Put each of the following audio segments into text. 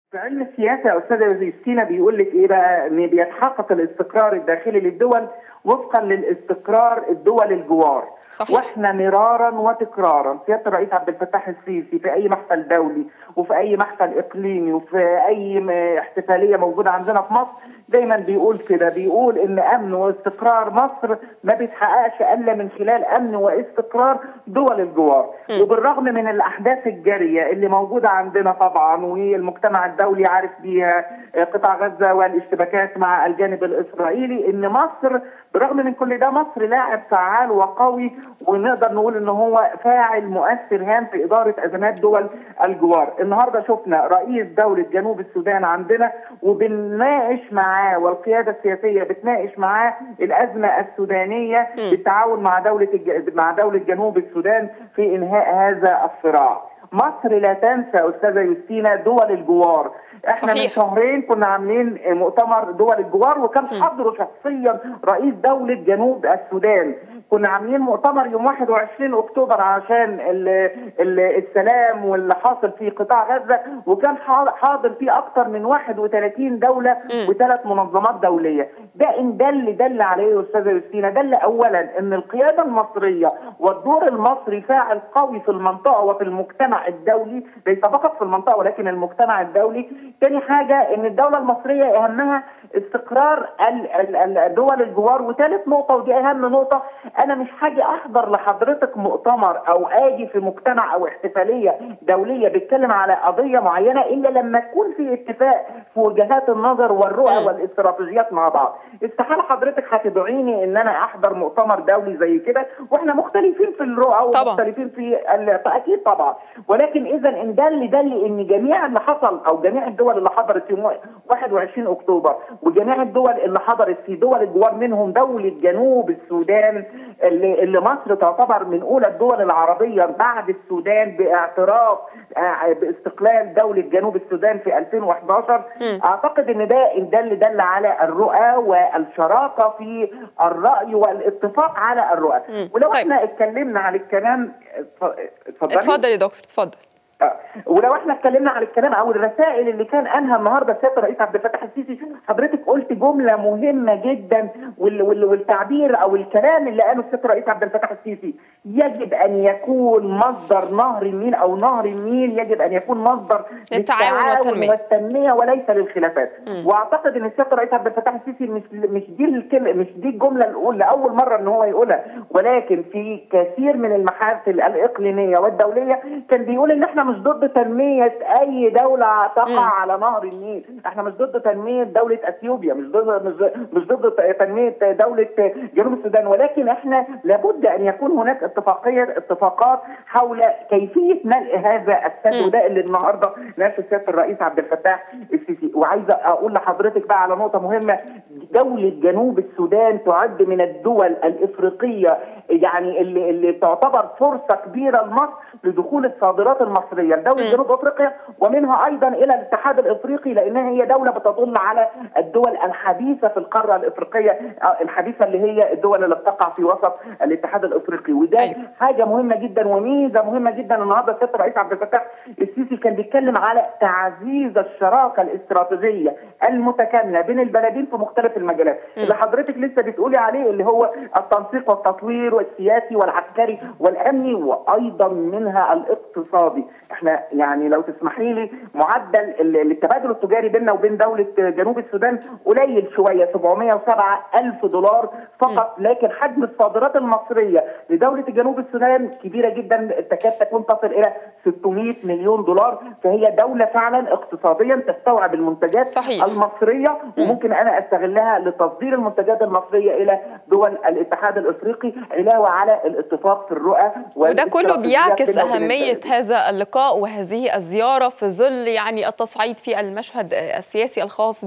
في علم السياسه يا استاذه يوسفينا بيقول لك ايه بقى ان بيتحقق الاستقرار الداخلي للدول وفقا للاستقرار الدول الجوار صحيح. واحنا مرارا وتكرارا سياده الرئيس عبد الفتاح السيسي في اي محفل دولي وفي اي محفل اقليمي وفي اي م- احتفاليه موجوده عندنا في مصر دايما بيقول كده بيقول ان امن واستقرار مصر ما بيتحققش الا من خلال امن واستقرار دول الجوار وبالرغم من الاحداث الجاريه اللي موجوده عندنا طبعا والمجتمع الدولي عارف بيها آه، قطاع غزه والاشتباكات مع الجانب الاسرائيلي ان مصر بالرغم من كل ده مصر لاعب فعال وقوي ونقدر نقول ان هو فاعل مؤثر هام في اداره ازمات دول الجوار النهارده شفنا رئيس دوله جنوب السودان عندنا وبنناقش معاه والقياده السياسيه بتناقش معاه الازمه السودانيه بالتعاون مع دوله الج... مع دوله جنوب السودان في انهاء هذا الصراع مصر لا تنسى استاذه يوستينا دول الجوار احنا من صحيح. شهرين كنا عاملين مؤتمر دول الجوار وكان حضره شخصيا رئيس دوله جنوب السودان كنا عاملين مؤتمر يوم 21 اكتوبر عشان ال ال السلام واللي حاصل في قطاع غزه وكان حا- حاضر فيه اكثر من 31 دوله وثلاث منظمات دوليه ده ان دل دل عليه يا استاذه يوستينا دل اولا ان القياده المصريه والدور المصري فاعل قوي في المنطقه وفي المجتمع الدولي ليس فقط في المنطقه ولكن المجتمع الدولي تاني حاجه ان الدوله المصريه اهمها استقرار ال- ال- ال- دول الجوار وثالث نقطه ودي اهم نقطه انا مش حاجه احضر لحضرتك مؤتمر او اجي في مجتمع او احتفاليه دوليه بيتكلم على قضيه معينه الا لما يكون في اتفاق في وجهات النظر والرؤى مم. والاستراتيجيات مع بعض استحاله حضرتك هتدعيني ان انا احضر مؤتمر دولي زي كده واحنا مختلفين في الرؤى طبعا. ومختلفين في ال- اكيد طبعا ولكن اذا ان دل دل ان جميع اللي حصل او جميع الدول اللي حضرت يوم 21 اكتوبر وجميع الدول اللي حضرت في دول الجوار منهم دوله جنوب السودان اللي, اللي مصر تعتبر من اولى الدول العربيه بعد السودان باعتراف آه، باستقلال دوله جنوب السودان في 2011 مم. اعتقد ان ده ان دل دل على الرؤى والشراكه في الراي والاتفاق على الرؤى مم. ولو طيب. احنا اتكلمنا عن الكلام اتف- اتفضلي اتفضل يا دكتور اتفضل آه. ولو احنا اتكلمنا عن الكلام او الرسائل اللي كان انهى النهارده سياده الرئيس عبد الفتاح السيسي حضرتك قلت جمله مهمه جدا وال وال والتعبير او الكلام اللي قاله سياده الرئيس عبد الفتاح السيسي يجب ان يكون مصدر نهر النيل او نهر النيل يجب ان يكون مصدر للتعاون والتنمية. والتنميه وليس للخلافات مم. واعتقد ان سياده الرئيس عبد الفتاح السيسي مش مش دي الكلمه مش دي الجمله الاولى لاول مره ان هو يقولها ولكن في كثير من المحافل الاقليميه والدوليه كان بيقول ان احنا مش ضد تنميه اي دوله تقع مم. على نهر النيل احنا مش ضد تنميه دوله اثيوبيا مش ضد مش, مش ضد تنميه دوله جنوب السودان ولكن احنا لابد ان يكون هناك اتفاقيه اتفاقات حول كيفيه ملء هذا السد مم. وده اللي النهارده ناقش سياده الرئيس عبد الفتاح السيسي وعايزه اقول لحضرتك بقى على نقطه مهمه دوله جنوب السودان تعد من الدول الافريقيه يعني اللي اللي تعتبر فرصه كبيره لمصر لدخول الصادرات المصريه لدوله مم. جنوب افريقيا ومنها ايضا الى الاتحاد الافريقي لانها هي دوله بتطل على الدول الحديثه في القاره الافريقيه آه، الحديثه اللي هي الدول اللي بتقع في وسط الاتحاد الافريقي وده أيوة. حاجه مهمه جدا وميزه مهمه جدا النهارده سياده الرئيس عبد الفتاح السيسي كان بيتكلم على تعزيز الشراكه الاستراتيجيه المتكامله بين البلدين في مختلف المجالات مم. اللي حضرتك لسه بتقولي عليه اللي هو التنسيق والتطوير والسياسي والعسكري والامني وايضا منها الاقتصادي احنا يعني لو تسمحي لي معدل ال- التبادل التجاري بيننا وبين دوله جنوب السودان قليل شويه 707 الف دولار فقط لكن حجم الصادرات المصريه لدوله جنوب السودان كبيره جدا تكاد تكون تصل الى 600 مليون دولار فهي دوله فعلا اقتصاديا تستوعب المنتجات صحيح. المصريه وممكن انا استغلها لتصدير المنتجات المصريه الى دول الاتحاد الافريقي علاوه على الاتفاق في الرؤى وده كله والاستراتيجيات بيعكس بيننا وبين أهمية البلدين. هذا اللقاء وهذه الزيارة في ظل يعني التصعيد في المشهد السياسي الخاص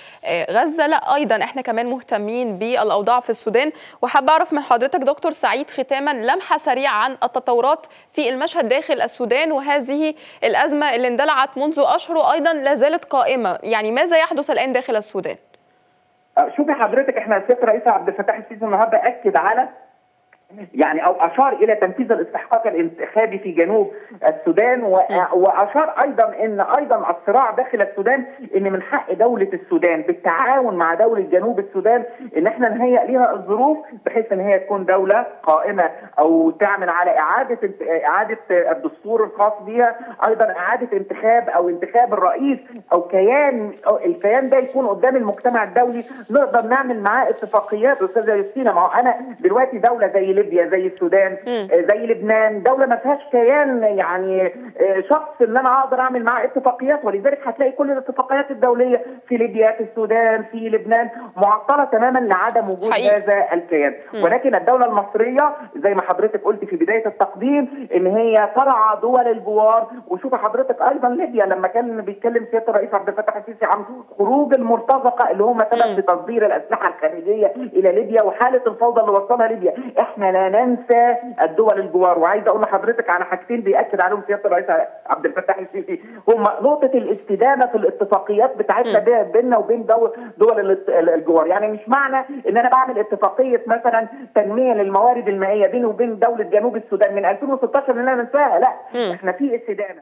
بغزة لا أيضا إحنا كمان مهتمين بالأوضاع في السودان وحابة أعرف من حضرتك دكتور سعيد ختاما لمحة سريعة عن التطورات في المشهد داخل السودان وهذه الأزمة اللي اندلعت منذ أشهر وأيضا لا زالت قائمة يعني ماذا يحدث الآن داخل السودان؟ آه، شوفي حضرتك احنا السيد الرئيس عبد الفتاح السيسي النهارده اكد على يعني او اشار الى تنفيذ الاستحقاق الانتخابي في جنوب السودان واشار ايضا ان ايضا الصراع داخل السودان ان من حق دوله السودان بالتعاون مع دوله جنوب السودان ان احنا نهيئ لها الظروف بحيث ان هي تكون دوله قائمه او تعمل على اعاده اعاده الدستور الخاص بها ايضا اعاده انتخاب او انتخاب الرئيس او كيان أو الكيان ده يكون قدام المجتمع الدولي نقدر نعمل معاه اتفاقيات استاذه يوستينا ما هو انا دلوقتي دوله زي ليبيا زي السودان مم. زي لبنان دوله ما فيهاش كيان يعني شخص ان انا اقدر اعمل معاه اتفاقيات ولذلك هتلاقي كل الاتفاقيات الدوليه في ليبيا في السودان في لبنان معطله تماما لعدم وجود حقيقي. هذا الكيان مم. ولكن الدوله المصريه زي ما حضرتك قلت في بدايه التقديم ان هي ترعى دول الجوار وشوف حضرتك ايضا ليبيا لما كان بيتكلم سياده الرئيس عبد الفتاح السيسي عن خروج المرتزقه اللي هم سبب مم. في تصدير الاسلحه الخارجيه الى ليبيا وحاله الفوضى اللي وصلها ليبيا احنا لا ننسى الدول الجوار وعايز اقول لحضرتك على حاجتين بياكد عليهم سياده الرئيس عبد الفتاح السيسي هم نقطه الاستدامه في الاتفاقيات بتاعتنا مم. بي- بيننا وبين دول دول ال- ال- الجوار يعني مش معنى ان انا بعمل اتفاقيه مثلا تنميه للموارد المائيه بيني وبين دوله جنوب السودان من 2016 ان انا ننساها لا مم. احنا في استدامه